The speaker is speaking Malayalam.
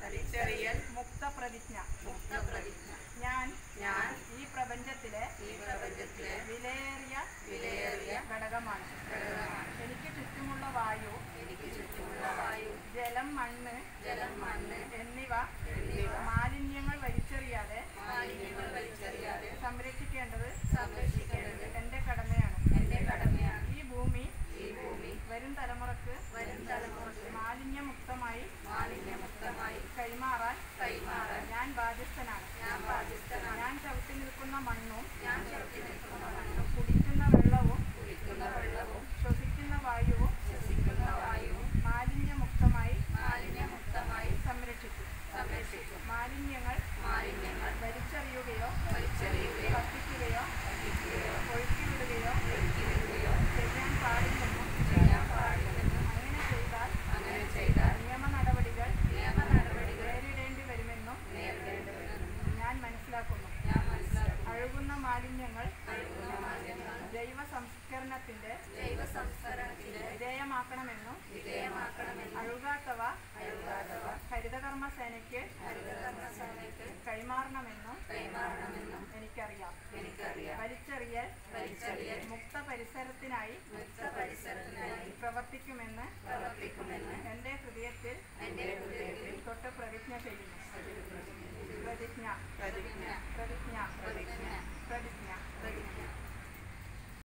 വലിച്ചെറിയൽ മുക്തപ്രതിജ്ഞ മുക്തപ്രതിജ്ഞ ഞാൻ ഞാൻ ഈ പ്രപഞ്ചത്തിലെ ഈ പ്രപഞ്ചത്തിലെ വിലയേറിയ വിലയേറിയ ഘടകമാണ് ഘടകമാണ് എനിക്ക് ചുറ്റുമുള്ള വായു എനിക്ക് ചുറ്റുമുള്ള വായു ജലം മണ്ണ് ജലം മണ്ണ് എന്നിവ എന്നിവ മാലിന്യങ്ങൾ വലിച്ചെറിയാതെ മാലിന്യങ്ങൾ വലിച്ചെറിയാതെ സംരക്ഷിക്കേണ്ടത് സംരക്ഷിക്കേണ്ടത് എന്റെ കടമയാണ് എന്റെ കടമയാണ് ഈ ഭൂമി ഈ ഭൂമി വരും തലമുറക്ക് വരും തലമുറക്ക് മാലിന്യമുക്തമായി മാലിന്യമുക്തമായി കൈമാറാൻ കൈമാറാൻ ഞാൻ ബാധ്യസ്ഥനാണ് ഞാൻ ബാധ്യസ്ഥനാണ് ഞാൻ ചവിട്ടി നിൽക്കുന്ന മണ്ണും ഞാൻ ചവിട്ടി നിൽക്കുന്ന മണ്ണും കുടിക്കുന്ന വെള്ളവും കുടിക്കുന്ന വെള്ളവും ശ്വസിക്കുന്ന വായുവും ശ്വസിക്കുന്ന വായുവും മാലിന്യമുക്തമായി മാലിന്യമുക്തമായി സംരക്ഷിക്കും സംരക്ഷിക്കും മാലിന്യങ്ങൾ മാലിന്യങ്ങൾ വലിച്ചെറിയുകയോ വലിച്ചെറിയുകയോ കത്തിക്കുകയോ കത്തിക്കുകയോ ഒഴുക്കിവിടുകയോ ഒഴുക്കിവിടുകയോ ചെയ്യാൻ പാടില്ലെന്നും ചെയ്യാൻ പാടില്ലെന്നും അങ്ങനെ ചെയ്താൽ അങ്ങനെ ചെയ്താൽ നിയമ നടപടികൾ നിയമ നടപടികൾ നേരിടേണ്ടി വരുമെന്നും നേരിടേണ്ടതുണ്ടെന്നും ഞാൻ മനസ്സിലാക്കുന്നു ഞാൻ മനസ്സിലാക്കുന്നു അഴുകുന്ന മാലിന്യങ്ങൾ അഴുകുന്ന മാലിന്യങ്ങൾ ജൈവ സംസ്കരണത്തിന്റെ ജൈവ സംസ്കരണത്തിന് വിധേയമാക്കണമെന്നും വിധേയമാക്കണമെന്നും അഴുകാത്തവ അഴുകാത്തവ ഹരിതകർമ്മ സേനയ്ക്ക് ഹരിതകർമ്മസേനയ്ക്ക് കൈമാറണമെന്നും കൈമാറണമെന്നും എനിക്കറിയാം എനിക്കറിയാം വലിച്ചെറിയൽ വലിച്ചെറിയൽ മുക്ത പരിസരത്തിനായി മുക്ത പരിസരത്തിനായി പ്രവർത്തിക്കുമെന്ന് പ്രവർത്തിക്കുമെന്ന് എന്റെ ഹൃദയത്തിൽ എന്റെ ഹൃദയത്തിൽ തൊട്ട് പ്രതിജ്ഞ ചെയ്യുന്നു പ്രതിജ്ഞ പ്രതിജ്ഞ പ്രതിജ്ഞ പ്രതിജ്ഞ